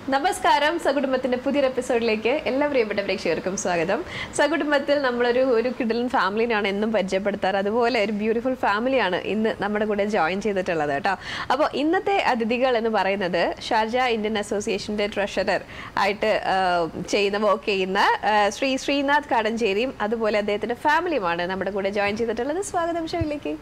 നമസ്കാരം സകുടുംബത്തിന്റെ പുതിയൊരു എപ്പിസോഡിലേക്ക് എല്ലാ പ്രിയപ്പെട്ട പ്രേക്ഷകർക്കും സ്വാഗതം സകുടുംബത്തിൽ നമ്മളൊരു ഒരു കിടലൻ ഫാമിലിനാണ് എന്നും പരിചയപ്പെടുത്താറ് അതുപോലെ ഒരു ബ്യൂട്ടിഫുൾ ഫാമിലിയാണ് ഇന്ന് നമ്മുടെ കൂടെ ജോയിൻ ചെയ്തിട്ടുള്ളത് കേട്ടോ അപ്പോൾ ഇന്നത്തെ അതിഥികൾ എന്ന് പറയുന്നത് ഷാർജ ഇന്ത്യൻ അസോസിയേഷന്റെ ട്രഷറർ ആയിട്ട് ആ, ചെയ്യുന്ന വർക്ക് ചെയ്യുന്ന ആ, ശ്രീ ശ്രീനാഥ് കാടഞ്ചേരിയും അതുപോലെ അദ്ദേഹത്തിന്റെ ഫാമിലിയുമാണ് നമ്മുടെ കൂടെ ജോയിൻ ചെയ്തിട്ടുള്ളത് സ്വാഗതം ഷോയിലേക്ക്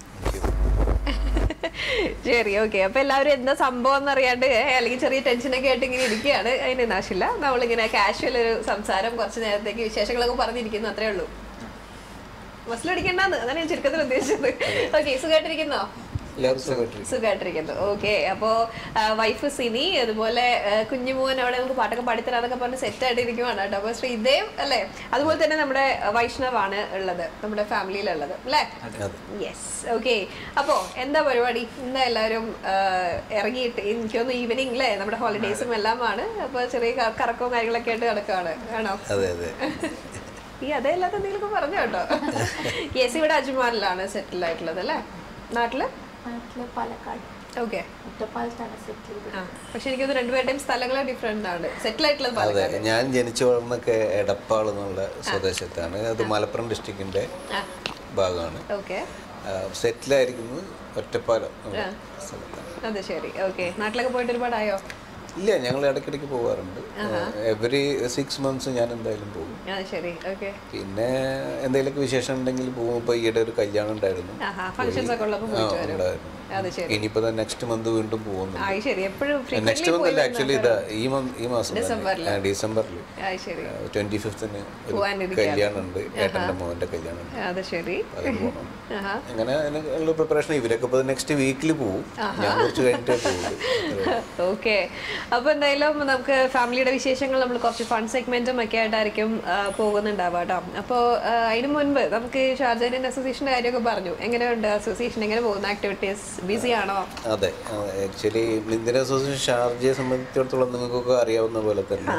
ശരി ഓക്കെ അപ്പൊ എല്ലാവരും എന്താ സംഭവം എന്നറിയാണ്ട് ഏ, അല്ലെങ്കിൽ ചെറിയ ടെൻഷനൊക്കെ ആയിട്ട് ഇങ്ങനെ ഇരിക്കുകയാണ് അതിന് ആവശ്യമില്ല നമ്മളിങ്ങനെ കാഷ്വൽ ഒരു സംസാരം കുറച്ച് നേരത്തേക്ക് വിശേഷങ്ങളൊക്കെ പറഞ്ഞിരിക്കുന്നു അത്രേ ഉള്ളൂ മസിലടിക്കണ്ടെന്ന് അതാണ് ഞാൻ ചുരുക്കത്തിൽ ഉദ്ദേശിച്ചത് ഓക്കെ സുഖമായിട്ടിരിക്കുന്നോ എല്ലാവരും സുഖമായിട്ടിരിക്കും സുഖമായിട്ടിരിക്കുന്നു ഓക്കെ അപ്പോ വൈഫ് സിനി അതുപോലെ ആ, കുഞ്ഞുമോൻ അവിടെ നമുക്ക് പാട്ടൊക്കെ പാടിത്തരാന്നൊക്കെ പറഞ്ഞ് സെറ്റ് ആയിട്ട് ഇരിക്കുവാണ് കേട്ടോ അപ്പൊ ശ്രീദേവ് അല്ലേ അതുപോലെ തന്നെ നമ്മുടെ വൈഷ്ണവാണ് ഉള്ളത് നമ്മുടെ ഫാമിലിയിലുള്ളത് അല്ലേ അതെ യെസ് ഓക്കെ അപ്പോ എന്താ പരിപാടി ഇന്ന് എല്ലാവരും ആ, ഇറങ്ങിയിട്ട് എനിക്കൊന്ന് ഈവനിങ് അല്ലേ നമ്മുടെ ഹോളിഡേയ്സും എല്ലാമാണ് അപ്പൊ ചെറിയ ക- കറക്കവും കാര്യങ്ങളൊക്കെ ആയിട്ട് നടക്കുകയാണ് ആണോ അതെ അതെ ഈ അതല്ലാത്ത എന്തെങ്കിലുമൊക്കെ പറഞ്ഞു കേട്ടോ യെസ് ഇവിടെ അജ്മാനിലാണ് സെറ്റിൽ ആയിട്ടുള്ളത് അല്ലേ നാട്ടില് നാട്ടില് പാലക്കാട് ഓക്കെ ഒറ്റപ്പാലത്താണ് സെറ്റ് ചെയ്തത് ആ പക്ഷെ എനിക്കൊന്ന് രണ്ടുപേരുടെയും സ്ഥലങ്ങൾ ഡിഫറെന്റ് ആണ് സെറ്റിൽ ആയിട്ടുള്ളത് അതെ പാലക്കാട് ഞാൻ ജനിച്ചു വളർന്നൊക്കെ എടപ്പാൾ എന്നുള്ള സ്വദേശത്താണ് അത് മലപ്പുറം ഡിസ്ട്രിക്റ്റിന്റെ ആ ഭാഗമാണ് ഓക്കെ സെറ്റിലായിരിക്കുന്നത് ഒറ്റപ്പാലം എന്നുള്ള സ്ഥലത്താണ് അത് ശരി ഓക്കെ നാട്ടിലൊക്കെ പോയിട്ട് ഒരുപാടായോ ഇല്ല ഞങ്ങൾ ഇടയ്ക്കിടയ്ക്ക് പോകാറുണ്ട് എവറി സിക്സ് മന്ത്സ് ഞാൻ എന്തായാലും പോകും അത് ശരി ഓക്കെ പിന്നെ എന്തെങ്കിലുമൊക്കെ വിശേഷം ഉണ്ടെങ്കിൽ പോകും ഇപ്പോൾ ഈയിടെ ഒരു കല്യാണം ഉണ്ടായിരുന്നു ആഹാ ഫംഗ്ഷൻസ് ഒക്കെ ഉള്ളപ്പോൾ ആ, പോയിട്ട് വരും ഉണ്ടായിരുന്നു അത് ശരി ഇനിയിപ്പോൾ നെക്സ്റ്റ് മന്ത് വീണ്ടും പോകുന്നു ആ ശരി എപ്പോഴും നെക്സ്റ്റ് മന്ത് അല്ല ആക്ച്വലി ഇതാ ഈ മന്ത് ഈ മാസം ഡിസംബറില്. തന്നെ. ആ, ഡിസംബറിൽ അത് ശരി ട്വന്റി ഫിഫ്ത്തിന് ഒരു പോവാനിരിക്കുകയാണ്. കല്യാണം ഉണ്ട് ഏട്ടൻ്റെ മോൻ്റെ കല്യാണം ഉണ്ട് അത് ശരി അതിന് പോകണം ആഹാ അങ്ങനെ അതിനുള്ള പ്രിപ്പറേഷൻ ഇവരൊക്കെ ഇപ്പോൾ നെക്സ്റ്റ് വീക്കിൽ പോകും ഞാൻ കുറച്ച് കഴിഞ്ഞിട്ടേ പോകുള്ളൂ ഓക്കെ അപ്പൊ എന്തായാലും നമുക്ക് ഫാമിലിയുടെ വിശേഷങ്ങൾ നമ്മൾ കുറച്ച് ഫൺ സെഗ്മെന്റും ഒക്കെ ആയിട്ടായിരിക്കും ആ, പോകുന്നുണ്ടാവുക കേട്ടോ അപ്പോൾ അതിന് മുൻപ് നമുക്ക് ഷാർജ ഇന്ത്യൻ അസോസിയേഷന്റെ കാര്യമൊക്കെ പറഞ്ഞു എങ്ങനെയുണ്ട് അസോസിയേഷൻ എങ്ങനെ പോകുന്ന ആക്ടിവിറ്റീസ് ബിസി ആണോ അതെ ആക്ച്വലി ഇന്ത്യൻ അസോസിയേഷൻ ഷാർജയെ സംബന്ധിച്ചിടത്തോളം നിങ്ങൾക്കൊക്കെ അറിയാവുന്ന പോലെ തന്നെ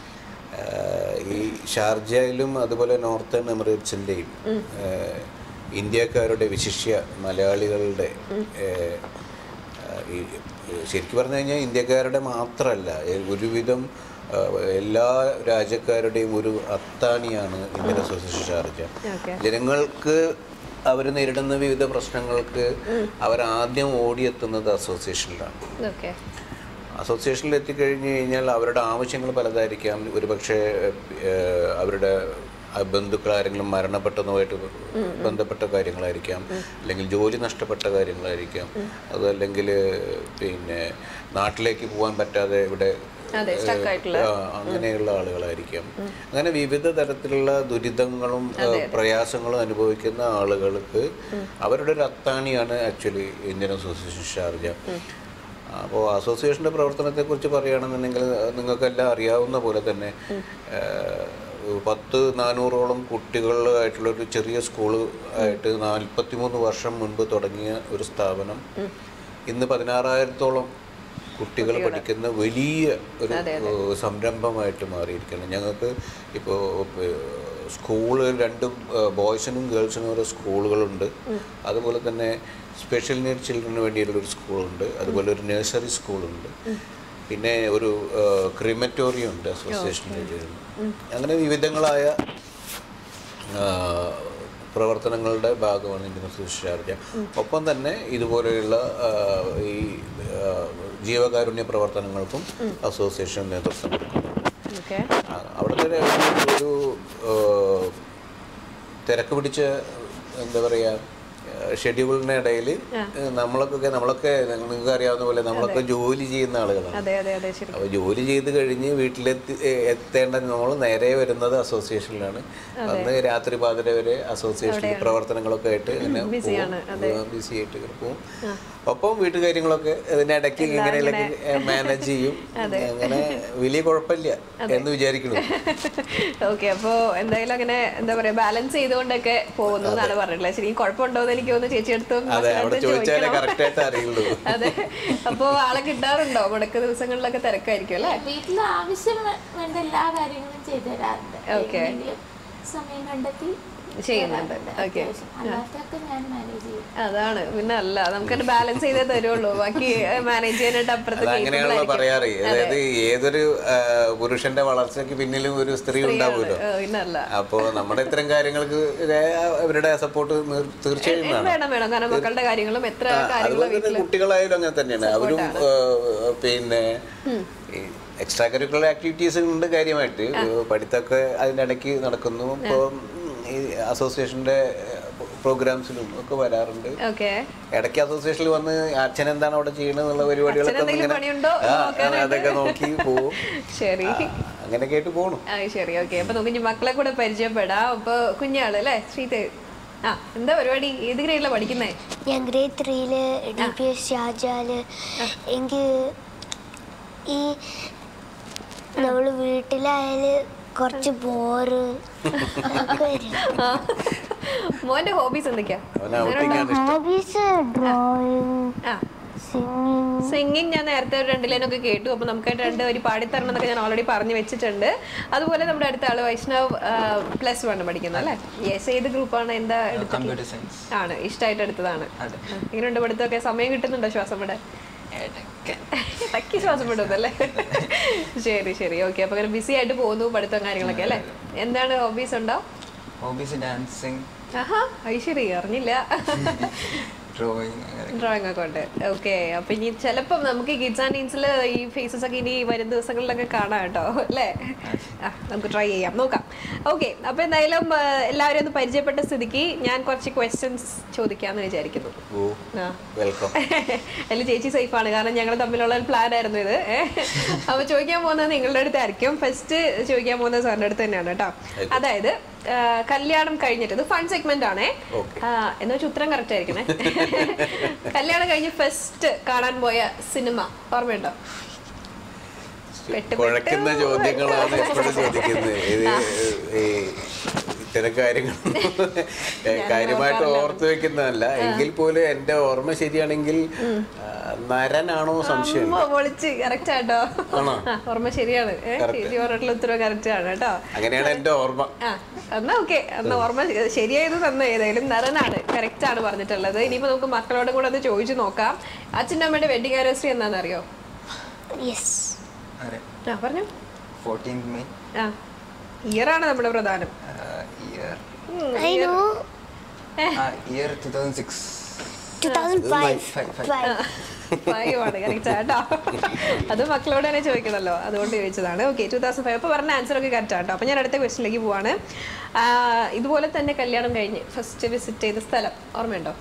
ആഹ് ഈ ഷാർജയിലും അതുപോലെ നോർത്തേൺ എമിറേറ്റ്സിൻ്റെയും ഇന്ത്യക്കാരുടെ വിശിഷ്യ മലയാളികളുടെ ആഹ് ഈ ശരിക്കും പറഞ്ഞു കഴിഞ്ഞാൽ ഇന്ത്യക്കാരുടെ മാത്രമല്ല ഏ- ഒരുവിധം ആഹ് എല്ലാ രാജ്യക്കാരുടെയും ഒരു അത്താണിയാണ് ഇന്ത്യൻ അസോസിയേഷൻ ഷാർജ ഓക്കെ ജനങ്ങൾക്ക് അവർ നേരിടുന്ന വിവിധ പ്രശ്നങ്ങൾക്ക് അവരാദ്യം ഓടിയെത്തുന്നത് അസോസിയേഷനിലാണ് ഓക്കെ അസോസിയേഷനിൽ എത്തിക്കഴിഞ്ഞ് കഴിഞ്ഞാൽ അവരുടെ ആവശ്യങ്ങൾ പലതായിരിക്കാം ഒരുപക്ഷെ ഏഹ്, അവരുടെ ബന്ധുക്കൾ ആരെങ്കിലും മരണപ്പെട്ടതുമായിട്ട് ബന്ധപ്പെട്ട കാര്യങ്ങളായിരിക്കാം അല്ലെങ്കിൽ ജോലി നഷ്ടപ്പെട്ട കാര്യങ്ങളായിരിക്കാം അതല്ലെങ്കിൽ പിന്നെ നാട്ടിലേക്ക് പോകാൻ പറ്റാതെ ഇവിടെ അതെ സ്റ്റക്ക് ആയിട്ടുള്ള ആ, അങ്ങനെയുള്ള ആളുകളായിരിക്കാം അങ്ങനെ വിവിധ തരത്തിലുള്ള ദുരിതങ്ങളും ആ, പ്രയാസങ്ങളും അനുഭവിക്കുന്ന ആളുകൾക്ക് അവരുടെ ഒരു അത്താണിയാണ് ആക്ച്വലി ഇന്ത്യൻ അസോസിയേഷൻ ഷാർജ അപ്പോൾ അസോസിയേഷൻ്റെ പ്രവർത്തനത്തെക്കുറിച്ച് പറയുകയാണെന്നുണ്ടെങ്കിൽ നിങ്ങൾക്കെല്ലാം അറിയാവുന്ന പോലെ തന്നെ ആ, പത്ത് നാനൂറോളം കുട്ടികളായിട്ടുള്ള ഒരു ചെറിയ സ്കൂൾ ആയിട്ട് നാൽപ്പത്തി മൂന്ന് വർഷം മുൻപ് തുടങ്ങിയ ഒരു സ്ഥാപനം ഇന്ന് പതിനാറായിരത്തോളം കുട്ടികൾ പഠിക്കുന്ന വലിയ ഒരു ഏഹ്, സംരംഭമായിട്ട് മാറിയിരിക്കുകയാണ് ഞങ്ങൾക്ക് ഇപ്പോൾ സ്കൂള് രണ്ട് ബോയ്സിനും ഗേൾസിനും ഓരോ സ്കൂളുകളുണ്ട് അതുപോലെ തന്നെ സ്പെഷ്യൽ നീഡ് ചിൽഡ്രന് വേണ്ടിയിട്ടുള്ള ഒരു സ്കൂളുണ്ട് അതുപോലെ ഒരു നഴ്സറി സ്കൂളുണ്ട് പിന്നെ ഒരു ക്രിമറ്റോറിയം ഉണ്ട് അസോസിയേഷൻ്റെ കീഴിൽ അങ്ങനെ വിവിധങ്ങളായ ആ, പ്രവർത്തനങ്ങളുടെ ഭാഗമാണ് ഇന്ത്യൻ അസോസിയേഷൻ ഷാർജ ഒപ്പം തന്നെ ഇതുപോലെയുള്ള ആ, ഈ ആ, ജീവകാരുണ്യ പ്രവർത്തനങ്ങൾക്കും അസോസിയേഷൻ നേതൃത്വം കൊടുക്കുന്നു ഓക്കെ ആ, അവിടുത്തെ ഒരു ഒരു ആ, തിരക്ക് പിടിച്ച എന്താ പറയുക ഷെഡ്യൂളിൻ്റെ ഇടയിൽ നമ്മളൊക്കെ നമ്മളൊക്കെ നിങ്ങൾക്ക് അറിയാവുന്ന പോലെ നമ്മളൊക്കെ ജോലി ചെയ്യുന്ന ആളുകളാണ് അതെ അതെ അതെ ശരി അപ്പോൾ ജോലി ചെയ്ത് കഴിഞ്ഞ് വീട്ടിലെത്തി എ- എത്തേണ്ട നമ്മൾ നേരെ വരുന്നത് അസോസിയേഷനിലാണ് അന്ന് രാത്രി പാതിര വരെ അസോസിയേഷൻ പ്രവർത്തനങ്ങളൊക്കെ ആയിട്ട് ഇങ്ങനെ ബിസിയാണ്, ബിസി ആയിട്ട് ഇങ്ങനെ പോകും ഒപ്പം വീട്ടുകാര്യങ്ങളൊക്കെ ഇതിന്റെ ഇടയ്ക്ക് ഇങ്ങനെയൊക്കെ മാനേജ് ചെയ്യും അങ്ങനെ വലിയ കുഴപ്പമില്ല എന്ന് വിചാരിക്കുന്നു ഓക്കെ അപ്പോ എന്തായാലും അങ്ങനെ എന്താ പറയാ ബാലൻസ് ചെയ്തുകൊണ്ടൊക്കെ പോകുന്നു എന്നാണ് പറഞ്ഞിട്ടുള്ളത് ശരിക്കും കുഴപ്പമുണ്ടോ എന്ന് എനിക്ക് തോന്നുന്നു ചേച്ചി അടുത്തും അതെ അവിടെ മക്കളുടെ ചോദിച്ചാലേ ചോദിക്കണം. കറക്റ്റ് ആയിട്ട് അറിയുള്ളൂ അതെ അപ്പോ ആളെ കിട്ടാറുണ്ടോ മുടക്ക് ദിവസങ്ങളിലൊക്കെ തിരക്കായിരിക്കും അല്ലേ വീട്ടിൽ ആവശ്യം വേ- വേണ്ട എല്ലാ കാര്യങ്ങളും ചെയ്തു തരാറുണ്ട് Okay. എങ്ങനെയെങ്കിലും സമയം കണ്ടെത്തി ചെയ്യുന്നുണ്ട് ഓക്കെ അല്ലാത്തൊക്കെ ഞാൻ മാനേജ് ചെയ്യും അതാണ് പിന്നെ അല്ല നമുക്കത് ബാലൻസ് ചെയ്തേ തരുള്ളൂ ബാക്കി മാനേജ് ചെയ്യാനായിട്ട് അപ്പുറത്ത് അത് capable അങ്ങനെയാണല്ലോ ആയിരിക്കും. പറയാറ് അതായത് ഏതൊരു ആ, പുരുഷന്റെ വളർച്ചയ്ക്ക് പിന്നിലും ഒരു സ്ത്രീ ഉണ്ടാവുമല്ലോ ഏ, പിന്നെ അല്ല അപ്പോ നമ്മുടെ ഇത്തരം കാര്യങ്ങൾക്ക് ഇത് അവരുടെ സപ്പോർട്ട് തീർച്ചയായും വേണം വേണം വേണം കാരണം മക്കളുടെ കാര്യങ്ങളും എത്ര ആ, കാര്യങ്ങളും അതുപോലെ തന്നെ കുട്ടികളായാലും അങ്ങനെ തന്നെയാണ് അവരും ആ, പിന്നെ എക്സ്ട്രാ കരിക്കുലർ ആക്ടിവിറ്റീസ് ഉണ്ട് കാര്യമായിട്ട് പഠിത്തമൊക്കെ അതിൻ്റെ ഇടയ്ക്ക് നടക്കുന്നു ഇപ്പോൾ ഈ അസോസിയേഷൻ്റെ പ്രോഗ്രാംസിലും ഒക്കെ വരാറുണ്ട് ഓക്കെ ഇടയ്ക്ക് അസോസിയേഷനിൽ വന്ന് അച്ഛൻ എന്താണ് അവിടെ ചെയ്യണത് എന്നുള്ള പരിപാടികളൊക്കെ ഒന്ന് അച്ഛനെന്തെങ്കിലും ഇങ്ങനെ പണിയുണ്ടോ ആ, നോക്കാനായിട്ട്? അതൊക്കെ നോക്കി പോവും ശരി അങ്ങനെയൊക്കെ ആയിട്ട് പോണു ആ ശരി ഓക്കെ അപ്പൊ നമുക്ക് ഇനി മക്കളെ കൂടെ പരിചയപ്പെടാം അപ്പൊ കുഞ്ഞാള് അല്ലേ ശ്രീത് ആ എന്താ പരിപാടി ഏത് ഗ്രേഡിലാ പഠിക്കുന്നേ ഞാൻ ഗ്രേഡ് ത്രീയില് ഡി പി എസ് ഷാജാല് എനിക്ക് ഈ നമ്മൾ വീട്ടിലായാല് കുറച്ച് ബോറ് ഒക്കെ വരും ആ. മോന്റെ ഹോബീസ് എന്തൊക്കെയാ അവന് ഔട്ടിംഗ് ആണ് ഇഷ്ടം ഹോബീസ് ഡ്രോയിങ് ആ സിംഗിങ് സിംഗിങ് ഞാൻ നേരത്തെ ഒരു രണ്ട് ലൈനൊക്കെ കേട്ടു അപ്പൊ നമുക്കായിട്ട് രണ്ട് വരി പാടിത്തരണം എന്നൊക്കെ ഞാൻ ഓൾറെഡി പറഞ്ഞു വെച്ചിട്ടുണ്ട് അതുപോലെ നമ്മുടെ അടുത്ത ആള് വൈഷ്ണവ് പ്ലസ് വൺ പഠിക്കുന്നത് അല്ലേ യെസ് ഏത് ഗ്രൂപ്പാണ് എന്താ എടുത്തത് കമ്പ്യൂട്ടർ സയൻസ് ആണ് ഇഷ്ടമായിട്ട് എടുത്തതാണ് അതെ. എങ്ങനെയുണ്ട് പഠിത്തമൊക്കെ സമയം കിട്ടുന്നുണ്ടോ ശ്വാസം വിടാൻ ഇടയ്ക്ക് തക്കി ശ്വാസം വിടുന്നല്ലേ ശരി ശരി ഓക്കെ അപ്പൊ അങ്ങനെ ബിസി ആയിട്ട് പോകുന്നു പഠിത്തം കാര്യങ്ങളൊക്കെ അല്ലേ എന്താണ് ഹോബീസ് ഉണ്ടോ ഹോബീസ് ഡാൻസിങ് ആഹാ അത് ശരി അറിഞ്ഞില്ല ഡ്രോയിങ് അങ്ങനെ ഡ്രോയിങ് ഒക്കെ ഉണ്ട് ഓക്കെ അപ്പൊ ഇനി ചിലപ്പം നമുക്ക് കിഡ്സ് ആൻഡ് ടീൻസിൽ ഈ ഫേസസ് ഒക്കെ ഇനി വരും ദിവസങ്ങളിലൊക്കെ കാണാം കേട്ടോ അല്ലേ ആ നമുക്ക് ട്രൈ ചെയ്യാം നോക്കാം ഓക്കെ അപ്പൊ എന്തായാലും ആ, എല്ലാവരും ഒന്ന് പരിചയപ്പെട്ട സ്ഥിതിക്ക് ഞാൻ കുറച്ച് ക്വസ്റ്റ്യൻസ് ചോദിക്കാമെന്ന് വിചാരിക്കുന്നു ഓ ആ വെൽക്കം അതിൽ ചേച്ചി സേഫ് ആണ് കാരണം ഞങ്ങൾ തമ്മിലുള്ള ഒരു പ്ലാൻ ആയിരുന്നു ഇത് ഏ. അപ്പൊ ചോദിക്കാൻ പോകുന്നത് നിങ്ങളുടെ അടുത്തായിരിക്കും ഫസ്റ്റ് ചോദിക്കാൻ പോകുന്നത് സാറിന്റെ അടുത്ത് തന്നെയാണ് കേട്ടോ അതായത് ആ, കല്യാണം കഴിഞ്ഞിട്ട് ഇത് ഫൺ സെഗ്മെന്റ് ആണേ Okay. ആ, എന്ന് വെച്ചാൽ ഉത്തരം കറക്റ്റ് ആയിരിക്കണേ കല്യാണം കഴിഞ്ഞ് ഫസ്റ്റ് കാണാൻ പോയ സിനിമ ഓർമ്മയുണ്ടോ പെട്ട് കുഴക്കുന്ന ചോദ്യങ്ങളാണ് എപ്പോഴും ചോദിക്കുന്നത് ഇത് ഈ ഇത്തരം കാര്യങ്ങൾ കാര്യമായിട്ട് ഓർത്ത് വെക്കുന്നതല്ല എങ്കിൽ പോലും എന്റെ ഓർമ്മ ശരിയാണെങ്കിൽ ആ, നരനാണോ സംശയം അമ്മ പൊളിച്ച് കറക്റ്റ് ആട്ടോ ആണോ? ആ, ഓർമ്മ ശരിയാണ് ഏ, Correct. ചേച്ചി പറഞ്ഞിട്ടുള്ള ഉത്തരവ് കറക്റ്റ് ആണ് കേട്ടോ അങ്ങനെയാണ് എന്റെ ഓർമ്മ ആ എന്നാ ഓക്കെ എന്നാ ഓർമ്മ ശരിയായത് തന്നെ ഏതായാലും നരനാണ് കറക്റ്റ് ആണ് പറഞ്ഞിട്ടുള്ളത് ഇനിയിപ്പോ നമുക്ക് മക്കളോടും കൂടെ ഒന്ന് ചോദിച്ചു നോക്കാം അച്ഛൻ്റെ അമ്മയുടെ വെഡിങ് ആനിവേഴ്സറി എന്താണെന്ന് അറിയോ യെസ് അതെ ആ പറഞ്ഞു ഫോർട്ടീൻ മെയ് ആ ഇയർ ആണ് നമ്മുടെ പ്രധാനം year um, I know year two thousand six two thousand five Five, five. Five five ആണ് കറക്റ്റ് ആട്ടോ അത് മക്കളോട് തന്നെ ചോദിക്കണല്ലോ അതുകൊണ്ട് ചോദിച്ചതാണ് ഓക്കെ ടൂ തൗസൻഡ് ഫൈവ് അപ്പോൾ പറഞ്ഞ ആൻസർ ഒക്കെ കറക്റ്റ് ആട്ടോ അപ്പോൾ ഞാൻ അടുത്ത ക്വസ്റ്റിലേക്ക് പോവാണ് ആ, ഇതുപോലെ തന്നെ കല്യാണം കഴിഞ്ഞ് ഫസ്റ്റ് വിസിറ്റ് ചെയ്ത സ്ഥലം ഓർമ്മയുണ്ടോ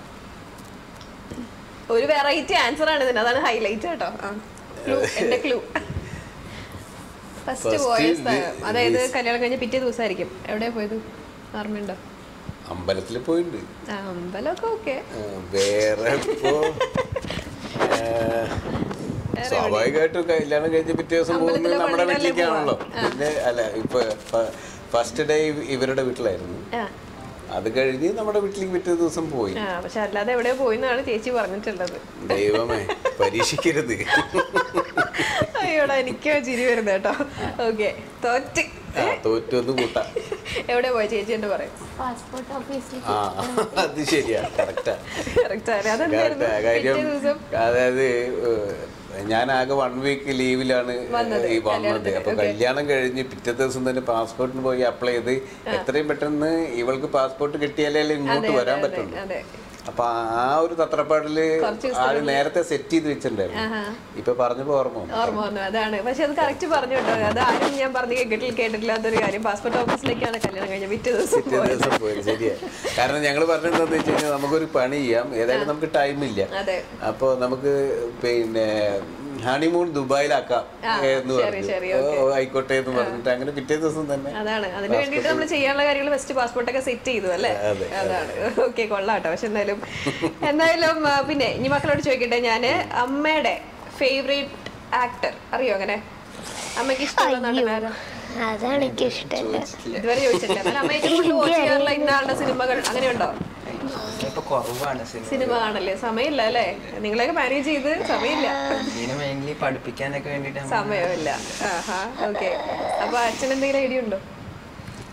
ഒരു വെറൈറ്റി ആൻസർ ആണ് ഇതിന് അതാണ് ഹൈലൈറ്റ് കേട്ടോ ആ ക്ലൂ എന്റെ ക്ലൂ ഫസ്റ്റ് First പോയ വി- സ്ഥലം അതായത് വിസ്- കല്യാണം കഴിഞ്ഞ പിറ്റേ ദിവസമായിരിക്കും എവിടെയാ പോയത് ഓർമ്മയുണ്ടോ അമ്പലത്തിൽ പോയിട്ടുണ്ട് ആ അമ്പലമൊക്കെ ഓക്കെ ആ, വേറെ ഇപ്പോ ആ, സ്വാഭാവികമായിട്ടും കല്യാണം കഴിഞ്ഞ് പിറ്റേ ദിവസം പോകുന്നത് അമ്പലത്തിലെ നമ്മുടെ പള്ളിയിലല്ലേ വീട്ടിലേക്കാണല്ലോ പോവാ? ആ. പിന്നെ അല്ല ഇപ്പൊ ഫസ്റ്റ് ഡേ ഇവരുടെ വീട്ടിലായിരുന്നു ആ അത് കഴിഞ്ഞ് നമ്മുടെ വീട്ടിലേക്ക് പിറ്റേ ദിവസം പോയി ആ പക്ഷെ അല്ലാതെ എവിടെയോ പോയിന്നാണ് ചേച്ചി പറഞ്ഞിട്ടുള്ളത് ദൈവമേ പരീക്ഷിക്കരുത് അയ്യോടാ എനിക്കോ ചിരി വരുന്നത് കേട്ടോ ഓക്കെ തോറ്റ് ആ തോറ്റു ഒന്ന് കൂട്ടാം എവിടെ പോയ ചേച്ചി എന്ന് പറയും പാസ്പോർട്ട് ഓഫീസിൽ ആ അത് ശരിയാ കറക്റ്റാ കറക്റ്റ് ആണ് അതെന്തായിരുന്നു കറക്റ്റാ കാര്യം പിറ്റേ ദിവസം അതായത് ഏഹ്, ഞാൻ ആകെ വൺ വീക്ക് ലീവിലാണ് വന്നത്, ഈ വന്നത് കല്യാണത്തിന്. അപ്പൊ Okay. കല്യാണം കഴിഞ്ഞ് പിറ്റേ ദിവസം തന്നെ പാസ്പോർട്ടിന് പോയി അപ്ലൈ ചെയ്ത് എത്രയും പെട്ടെന്ന് ഇവൾക്ക് പാസ്പോർട്ട് കിട്ടിയാലേ ഇങ്ങോട്ട് അതെ, വരാൻ അതെ, പറ്റുള്ളൂ അതെ അപ്പൊ ആ ഒരു തത്രപ്പാടില് കുറച്ച് ദിവസത്തെ ആള് നേരത്തെ സെറ്റ് ചെയ്ത് വെച്ചിട്ടുണ്ടായിരുന്നു ആഹാ. ഇപ്പൊ പറഞ്ഞപ്പോ ഓർമ്മ വന്നു. ഓർമ്മ വന്നു അതാണ് പക്ഷെ അത് കറക്റ്റ് പറഞ്ഞു കേട്ടോ അത് ആരും ഞാൻ പറഞ്ഞു കേട്ടില്ല കേട്ടിട്ടില്ലാത്തൊരു കാര്യം പാസ്പോർട്ട് ഓഫീസിലേക്കാണ് കല്യാണം കഴിഞ്ഞ പിറ്റേ ദിവസം പിറ്റേ പോയത് ദിവസം പോയത് ശരിയാ കാരണം ഞങ്ങൾ പറഞ്ഞെന്താന്ന് വെച്ച് കഴിഞ്ഞാൽ നമുക്കൊരു പണി ചെയ്യാം ഏതായാലും നമുക്ക് ടൈം ഇല്ല അതെ അപ്പൊ നമുക്ക് പിന്നെ ഹണിമൂൺ ദുബായിലാക്കാം ആ, എന്ന് ശരി, പറഞ്ഞു ശരി, ഓ, okay. ഓ, ആയിക്കോട്ടെ എന്ന് പറഞ്ഞിട്ട് അങ്ങനെ പിറ്റേ ദിവസം തന്നെ അതാണ് അതിന് വേണ്ടിയിട്ട് നമ്മൾ ചെയ്യാനുള്ള കാര്യങ്ങൾ ഫസ്റ്റ് പാസ്പോർട്ട് ഒക്കെ സെറ്റ് ചെയ്തു അല്ലേ അതെ, അതാണ് ഓക്കെ കൊള്ളാട്ടോ പക്ഷെ എന്തായാലും എന്തായാലും ആ, പിന്നെ ഇനി മക്കളോട് ചോദിക്കട്ടെ ഞാൻ അമ്മയുടെ ഫേവറേറ്റ് ആക്ടർ അറിയോ അങ്ങനെ അമ്മയ്ക്ക് ഇഷ്ടമുള്ള നടനാരാ അതാണ് എനിക്ക് ഇഷ്ടമല്ല ഇതുവരെ ചോദിച്ചിട്ടില്ല എന്നാലും അമ്മ ഏറ്റവും കൂടുതൽ വാച്ച് ചെയ്യാറുള്ള ഇന്ന ആളുടെ സിനിമകൾ അങ്ങനെയുണ്ടോ ഇപ്പൊ കുറവാണ് സിനിമ സിനിമ കാണല്ലേ സമയമില്ല അല്ലേ നിങ്ങളെയൊക്കെ മാനേജ് ചെയ്ത് സമയമില്ല ഇതിന് മെയിൻലി പഠിപ്പിക്കാനൊക്കെ വേണ്ടിട്ട് സമയമില്ല ആഹാ ഓക്കെ അപ്പൊ അച്ഛൻ എന്തെങ്കിലും ഐഡിയ ഉണ്ടോ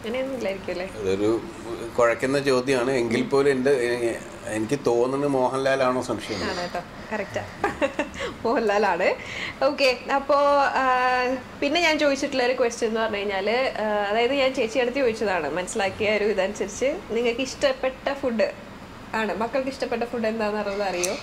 അങ്ങനെയൊന്നും ഇല്ലായിരിക്കും അല്ലേ അതൊരു കുഴക്കുന്ന ചോദ്യമാണ് എങ്കിൽ പോലും എൻ്റെ എ- എനിക്ക് തോന്നുന്നത് മോഹൻലാലാണോ സംശയം ആണ് കേട്ടോ കറക്റ്റാ മോഹൻലാലാണ് ഓക്കെ അപ്പോൾ പിന്നെ ഞാൻ ചോദിച്ചിട്ടുള്ള ഒരു ക്വസ്റ്റ്യൻ എന്ന് പറഞ്ഞു കഴിഞ്ഞാൽ അതായത് ഞാൻ ചേച്ചി അടുത്ത് ചോദിച്ചതാണ് മനസ്സിലാക്കിയ ഒരു ഇതനുസരിച്ച് നിങ്ങൾക്ക് ഇഷ്ടപ്പെട്ട ഫുഡ് ആണ് മക്കൾക്ക് ഇഷ്ടപ്പെട്ട ഫുഡ് എന്താണെന്നുള്ളത് അറിയോ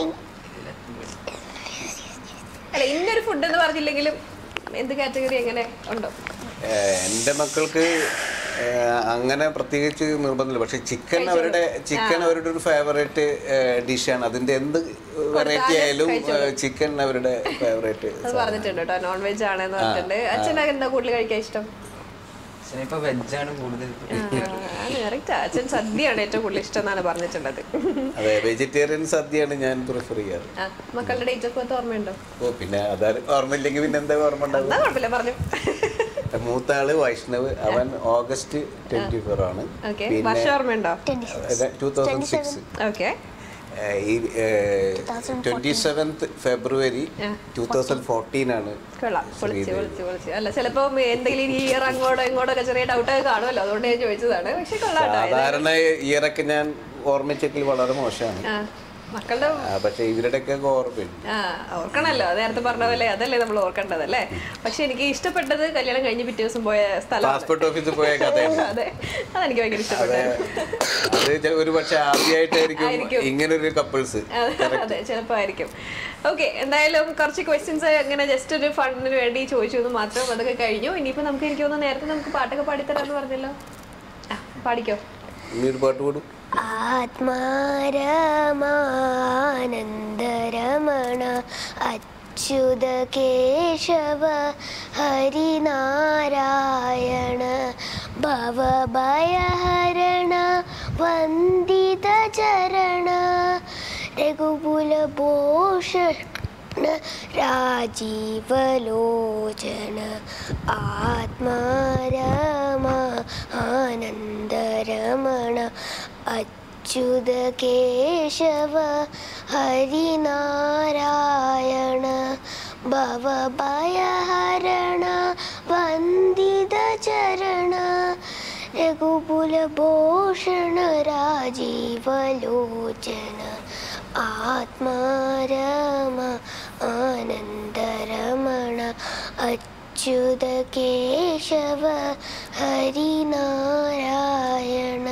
അല്ല ഇന്നൊരു ഫുഡ് എന്ന് പറഞ്ഞില്ലെങ്കിലും എന്ത് കാറ്റഗറി എങ്ങനെ ഉണ്ടോ ഏഹ് എൻ്റെ മക്കൾക്ക് ഏഹ് അങ്ങനെ പ്രത്യേകിച്ച് നിർബന്ധമില്ല പക്ഷെ ചിക്കൻ അവരുടെ ചിക്കൻ അവരുടെ ഒരു ഫേവറേറ്റ് ഡിഷാണ് അതിന്റെ എന്ത് വെറൈറ്റി ആയാലും ചിക്കൻ അവരുടെ ഫേവറേറ്റ് അത് പറഞ്ഞിട്ടുണ്ട് കേട്ടോ നോൺ വെജ് ആണെന്ന് പറഞ്ഞിട്ടുണ്ട് അച്ഛനൊക്കെ എന്താ കൂടുതൽ കഴിക്കാൻ ഇഷ്ടം അച്ഛനെ ഇപ്പൊ വെജാണ് കൂടുതൽ കറക്റ്റ് അച്ഛൻ സദ്യയാണ് ഏറ്റവും കൂടുതൽ ഇഷ്ടം എന്നാണ് പറഞ്ഞിട്ടുള്ളത് അതെ വെജിറ്റേറിയൻ സദ്യയാണ് ഞാൻ പ്രിഫർ ചെയ്യാറ് ആ, മക്കളുടെ ഡേറ്റ് ഒക്കെ മൊത്തം ഓർമ്മയുണ്ടോ ഓ പിന്നെ അതായത് ഓർമ്മയില്ലെങ്കിൽ പിന്നെ എന്താ ഓർമ്മ ഉണ്ടാവും എന്നാ കുഴപ്പമില്ല പറഞ്ഞു മൂത്ത ആള് വൈഷ്ണവ് അവൻ ഓഗസ്റ്റ് ട്വന്റി ഫോർ ആണ് ഓക്കെ വർഷം ഓർമ്മയുണ്ടോ ടൂ തൗസൻഡ് സിക്സ് ഓക്കെ ഈ twenty seventh February two thousand fourteen ആണ് കൊള്ളാം പൊളിച്ച് പൊളിച്ച് പൊളിച്ച് അല്ല ചിലപ്പോ എന്തെങ്കിലും ഈ ഇയർ അങ്ങോട്ടോ ഇങ്ങോട്ടൊക്കെ ചെറിയ ഡൗട്ട് ഒക്കെ കാണുമല്ലോ അതുകൊണ്ട് ഞാൻ ചോദിച്ചതാണ് പക്ഷെ കൊള്ളാം കേട്ടോ ഇത്. സാധാരണ ഇയറൊക്കെ ഞാൻ ഓർമ്മിച്ചെങ്കിൽ വളരെ മോശമാണ് ആ, മക്കളുടെ ആ, പക്ഷെ ഇവരുടെയൊക്കെ ഓർമ്മയുണ്ട് ആ ഓർക്കണല്ലോ നേരത്തെ പറഞ്ഞ പോലെ അതല്ലേ നമ്മൾ ഓർക്കേണ്ടത് അല്ലേ പക്ഷെ എനിക്ക് ഇഷ്ടപ്പെട്ടത് കല്യാണം കഴിഞ്ഞ് പിറ്റേ ദിവസം പോയ സ്ഥലം പാസ്പോർട്ട് ഓഫീസിൽ പോയ കഥയാണ് അതെ അതെനിക്ക് ഭയങ്കര ഇഷ്ടപ്പെട്ടു അത് ചെ- ഒരു പക്ഷെ ആദ്യമായിട്ടായിരിക്കും ആയിരിക്കും. ഇങ്ങനൊരു കപ്പിൾസ് അതെ, അതെ ചിലപ്പോ ആയിരിക്കും ഓക്കെ എന്തായാലും കുറച്ച് ക്വസ്റ്റ്യൻസ് അങ്ങനെ ജസ്റ്റ് ഒരു ഫണ്ടിന് വേണ്ടി ചോദിച്ചു എന്ന് മാത്രം അതൊക്കെ കഴിഞ്ഞു ഇനിയിപ്പോ നമുക്ക് എനിക്ക് തോന്നുന്നു നേരത്തെ നമുക്ക് പാട്ടൊക്കെ പാടിത്തരാന്ന് പറഞ്ഞല്ലോ ആ പാടിക്കോ ഇനി ഒരു പാട്ട് പാടും ആത്മാരമാനന്ദരമണ അച്യുത കേശവ ഹരിനാരായണ ഭവഭയഹരണ വന്ദിത ചരണ രഘുകുലഭൂഷണ രാജീവലോചന ആത്മാരമ ആനന്ദരമണ അച്യുത കേശവ ഹരിനാരായണ ഭവഭയഹരണ വന്ദിത ചരണ രഘുകുലഭൂഷണ രാജീവലോചന ആത്മാരമ ആനന്ദരമണ അച്യുത കേശവ ഹരിനാരായണ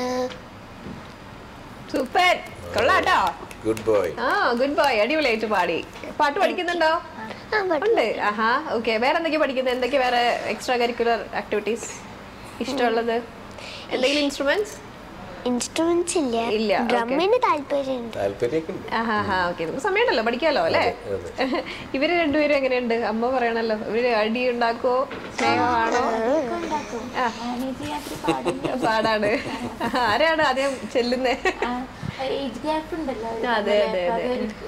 സൂപ്പർ കൊള്ളാട്ടോ ഗുഡ് ബോയ് ആ ഗുഡ് ബോയ് അടിപൊളിയായിട്ട് പാടി പാട്ട് പഠിക്കുന്നുണ്ടോ ആ, പാട്ട് ഉണ്ട് ആഹാ ഓക്കെ വേറെ എന്തൊക്കെയാ പഠിക്കുന്നത് എന്തൊക്കെ വേറെ എക്സ്ട്രാ കരിക്കുലർ ആക്ടിവിറ്റീസ് ഇഷ്ടമുള്ളത് എന്തെങ്കിലും ഇൻസ്ട്രുമെന്റ്സ് ഇൻസ്ട്രുമെന്റ്സ് ഇല്ല ഇല്ല, okay. ഡ്രമ്മിന് താല്പര്യമുണ്ട് താല്പര്യമൊക്കെ ഉണ്ട് ആഹാ ഹാ ഓക്കെ നമുക്ക് സമയമുണ്ടല്ലോ പഠിക്കാലോ അല്ലേ ഇവര് രണ്ടുപേരും എങ്ങനെയുണ്ട് അമ്മ പറയണല്ലോ ഇവര് അടി ഉണ്ടാക്കോ സ്നേഹമാണോ ഒക്കെ ഉണ്ടാക്കും മാനേജ് ചെയ്യാത്ത പാടില്ല പാടാണ് ആരാണ് ആദ്യം ചെല്ലുന്നേ ഏജ് ഗ്യാപ്പ് ഉണ്ടല്ലോ അതെ, അതെ, അതെ.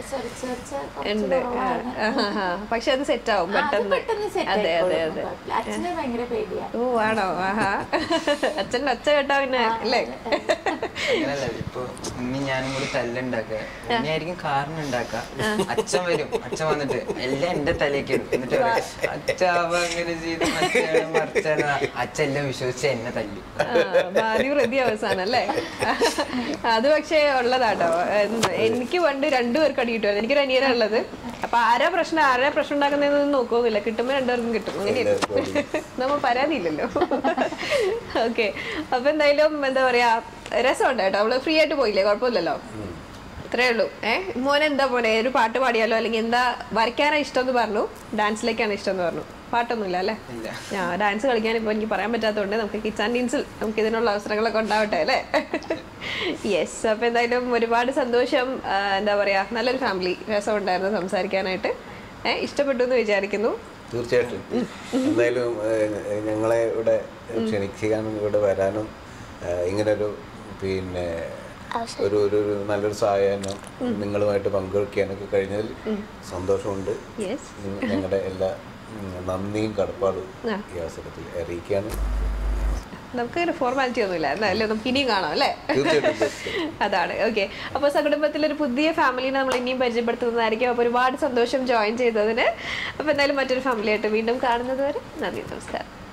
ഉണ്ട് ആ, ആഹാ, ഹാ. പക്ഷെ അത് സെറ്റ് ആവും പെട്ടെന്ന് പെട്ടെന്ന് സെറ്റ് അതെ അതെ അതെ അച്ഛനെ ഭയങ്കര പേടിയാ ഓ ആണോ ആഹാ അച്ഛൻ്റെ ഒച്ച കേട്ടാ പിന്നെ അല്ലേ അങ്ങനല്ല ഇപ്പൊ ഉമ്മി ഞാനും കൂടി തല്ലുണ്ടാക്കുക ഉമ്മിയായിരിക്കും കാരണം ഉണ്ടാക്കുക അച്ഛൻ വരും അച്ഛൻ വന്നിട്ട് എല്ലാം എന്റെ തലേക്ക് ഇടും എന്നിട്ട് പറയും, അച്ഛ അവ അങ്ങനെ ചെയ്ത് മറ്റാണ് മറിച്ചാണ് അച്ഛൻ എല്ലാം വിശ്വസിച്ച് എന്നെ തല്ലി ആ, ഭാര്യ പ്രതി അവസാനം അല്ലേ അത് പക്ഷേ ഉള്ളതാട്ടോ എന്ന് എനിക്ക് പണ്ട് രണ്ടുപേർക്ക് അടി കിട്ടുമായിരുന്നു എനിക്കൊരു അനിയനാ ഉള്ളത് അപ്പൊ ആരാ പ്രശ്നം ആരാ പ്രശ്നം ഉണ്ടാക്കുന്നതെന്ന് നോക്കുന്നില്ല കിട്ടുമ്പോ രണ്ടുപേർക്കും കിട്ടും അങ്ങനെയായിരുന്നു നമ്മ പരാതിയില്ലല്ലോ ഓക്കെ അപ്പൊ എന്തായാലും എന്താ പറയാ രസമുണ്ട് കേട്ടോ അവള് ഫ്രീ ആയിട്ട് പോയില്ലേ കുഴപ്പമില്ലല്ലോ അത്രേ ഉള്ളൂ ഏഹ് മോനെ എന്താ മോനെ ഒരു പാട്ട് പാടിയാലോ അല്ലെങ്കിൽ എന്താ വരയ്ക്കാനാ ഇഷ്ടം എന്ന് പറഞ്ഞു ഡാൻസിലേക്കാണ് ഇഷ്ടം എന്ന് പറഞ്ഞു പാട്ടൊന്നുമില്ല അല്ലേ ഇല്ല ആ ഡാൻസ് കളിക്കാൻ ഇപ്പോൾ എനിക്ക് പറയാൻ പറ്റാത്തതുകൊണ്ട് നമുക്ക് കിഡ്സ് ആൻഡ് ടീൻസിൽ നമുക്ക് ഇതിനുള്ള അവസരങ്ങളൊക്കെ ഉണ്ടാവട്ടെ അല്ലേ യെസ് അപ്പോൾ എന്തായാലും ഒരുപാട് സന്തോഷം ആ, എന്താ പറയുക നല്ലൊരു ഫാമിലി രസമുണ്ടായിരുന്നു സംസാരിക്കാനായിട്ട് ഏഹ് ഇഷ്ടപ്പെട്ടു എന്ന് വിചാരിക്കുന്നു തീർച്ചയായിട്ടും എന്തായാലും ഏഹ്, ഞങ്ങളെ ഇവിടെ ക്ഷണിക്കാനും ഇവിടെ വരാനും ഏഹ്, ഇങ്ങനൊരു പിന്നെ ഒരു ഒരു ഒരു നല്ലൊരു സഹായം നിങ്ങളുമായിട്ട് പങ്കുവയ്ക്കാനൊക്കെ കഴിഞ്ഞതിൽ സന്തോഷമുണ്ട് യെസ് നിങ്ങ- ഞങ്ങളുടെ എല്ലാ ഉം, നന്ദിയും കടപ്പാടും ആ. ഈ അവസരത്തിൽ അറിയിക്കുകയാണ് നമുക്ക് ഫോർമാലിറ്റി ഒന്നുമില്ല എന്നാലും നമുക്ക് ഇനിയും കാണാം അല്ലേ തീർച്ചയായിട്ടും തീർച്ചയായിട്ടും. അതാണ് ഓക്കെ അപ്പോൾ സകുടുംബത്തിൽ ഒരു പുതിയ ഫാമിലിനെ നമ്മൾ ഇനിയും പരിചയപ്പെടുത്തുന്നതായിരിക്കും അപ്പോൾ ഒരുപാട് സന്തോഷം ജോയിൻ ചെയ്തതിന് അപ്പോൾ എന്തായാലും മറ്റൊരു ഫാമിലി ആയിട്ട് വീണ്ടും കാണുന്നത് വരെ നന്ദി നമസ്കാരം